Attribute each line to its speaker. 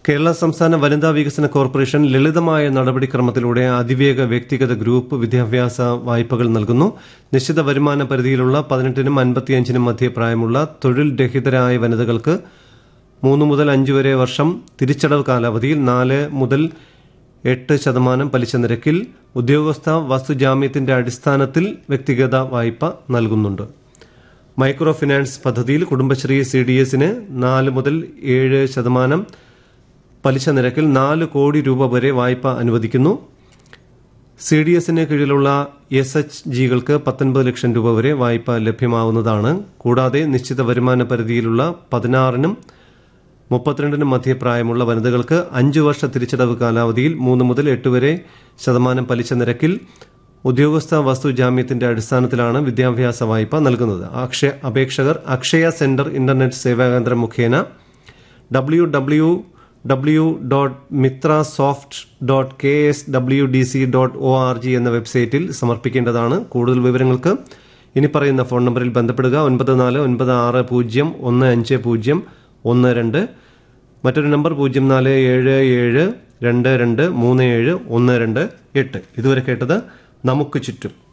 Speaker 1: കേരള സംസ്ഥാന വനിതാ വികസന കോർപ്പറേഷൻ ലളിതമായ നടപടിക്രമത്തിലൂടെ അതിവേഗ വ്യക്തിഗത ഗ്രൂപ്പ് വിദ്യാഭ്യാസ വായ്പകൾ നൽകുന്നു നിശ്ചിത വരുമാന പരിധിയിലുള്ള പതിനെട്ടിനും അൻപത്തിയഞ്ചിനും മധ്യ പ്രായമുള്ള തൊഴിൽ രഹിതരായ വനിതകൾക്ക് മൂന്ന് മുതൽ അഞ്ച് വരെ വർഷം തിരിച്ചടവ് കാലാവധിയിൽ നാല് മുതൽ എട്ട് ശതമാനം പലിശ നിരക്കിൽ ഉദ്യോഗസ്ഥ വസ്തുജാമ്യത്തിന്റെ അടിസ്ഥാനത്തിൽ വ്യക്തിഗത വായ്പ നൽകുന്നുണ്ട് മൈക്രോ ഫിനാൻസ് പദ്ധതിയിൽ കുടുംബശ്രീ സി ഡി എസിന് നാല് മുതൽ ഏഴ് ശതമാനം പലിശ നിരക്കിൽ നാല് കോടി രൂപ വരെ വായ്പ അനുവദിക്കുന്നു സി ഡി എസിന് കീഴിലുള്ള എസ് എച്ച് ജികൾക്ക് പത്തൊൻപത് ലക്ഷം രൂപ വരെ വായ്പ ലഭ്യമാവുന്നതാണ് കൂടാതെ നിശ്ചിത വരുമാന പരിധിയിലുള്ള പതിനാറിനും മുപ്പത്തിരണ്ടിനും മധ്യപ്രായമുള്ള വനിതകൾക്ക് അഞ്ചു വർഷ തിരിച്ചടവ് കാലാവധിയിൽ മൂന്ന് മുതൽ എട്ട് വരെ ശതമാനം പലിശ നിരക്കിൽ ഉദ്യോഗസ്ഥ വസ്തു ജാമ്യത്തിന്റെ അടിസ്ഥാനത്തിലാണ് വിദ്യാഭ്യാസ വായ്പ നൽകുന്നത് അക്ഷയ അപേക്ഷകർ അക്ഷയ സെന്റർ ഇന്റർനെറ്റ് സേവാകേന്ദ്രം മുഖേന W W W dot Mitra soft dot K S W D C dot O R G എന്ന വെബ്സൈറ്റിൽ സമർപ്പിക്കേണ്ടതാണ് കൂടുതൽ വിവരങ്ങൾക്ക് ഇനി പറയുന്ന ഫോൺ നമ്പറിൽ ബന്ധപ്പെടുക ഒൻപത് നാല് ഒൻപത് ആറ് പൂജ്യം ഒന്ന് അഞ്ച് പൂജ്യം ഒന്ന് രണ്ട് മറ്റൊരു നമ്പർ പൂജ്യം നാല് ഏഴ് ഏഴ് രണ്ട് രണ്ട് മൂന്ന് ഏഴ് ഒന്ന് രണ്ട് എട്ട് ഇതുവരെ കേട്ടത് നമുക്ക് ചുറ്റും